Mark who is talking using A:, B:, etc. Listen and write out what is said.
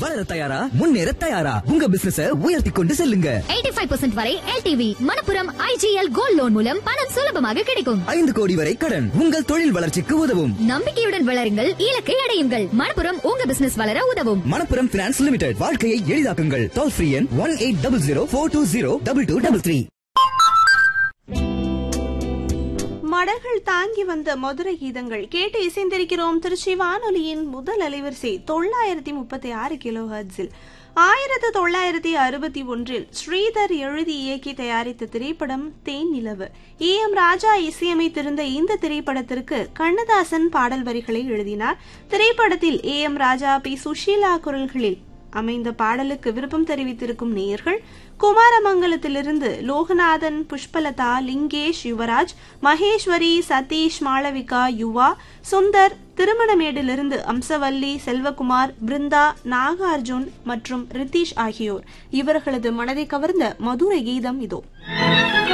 A: வளர தயாரா முன்னேற தயாரா உங்க பிசினஸ உயர்த்தி கொண்டு செல்லுங்க
B: 85% வரை LTV Manappuram IGL gold loan மூலம் பணம் சுலபமாக கிடைக்கும்
A: ஐந்து கோடி வரை கடன் உங்கள் தொழில் வளர்ச்சிக்கு உதவும்
B: நம்பிக்கையுடன் வளருங்கள் இலக்கை அடையுங்கள் மணப்புரம் உங்க பிசினஸ் வளர உதவும்
A: மணப்புரம் பினான்ஸ் லிமிடெட் வாழ்க்கையை எளிதாக்குங்கள் டோல் ஃப்ரீ எண் one eight double zero four two zero double two double three
C: மடல்கள் தாங்கி வந்த மதுரை கீதங்கள் கேட்டு இசைந்திருக்கிறோம் திருச்சி வானொலியின் முதல் அலைவரிசை தொள்ளாயிரத்தி முப்பத்தி ஆறு கிலோ ஹர்ட்ஸில் ஆயிரத்து தொள்ளாயிரத்தி அறுபத்தி ஒன்றில் ஸ்ரீதர் எழுதி இயக்கி தயாரித்த திரைப்படம் தேன் நிலவு ஏ எம் ராஜா இசையமைத்திருந்த இந்த திரைப்படத்திற்கு கண்ணதாசன் பாடல் வரிகளை எழுதினார் திரைப்படத்தில் A M Raja P Susheela குரல்களில் அமைந்த பாடலுக்கு விருப்பம் தெரிவித்திருக்கும் நேயர்கள் குமாரமங்கலத்திலிருந்து லோகநாதன் புஷ்பலதா லிங்கேஷ் யுவராஜ் மகேஸ்வரி சதீஷ் மாளவிகா யுவா சுந்தர் திருமணமேடிலிருந்து அம்சவல்லி செல்வகுமார் பிருந்தா நாகார்ஜுன் மற்றும் ரித்தீஷ் ஆகியோர் இவர்களது மனதை கவர்ந்த மதுரை கீதம் இதோ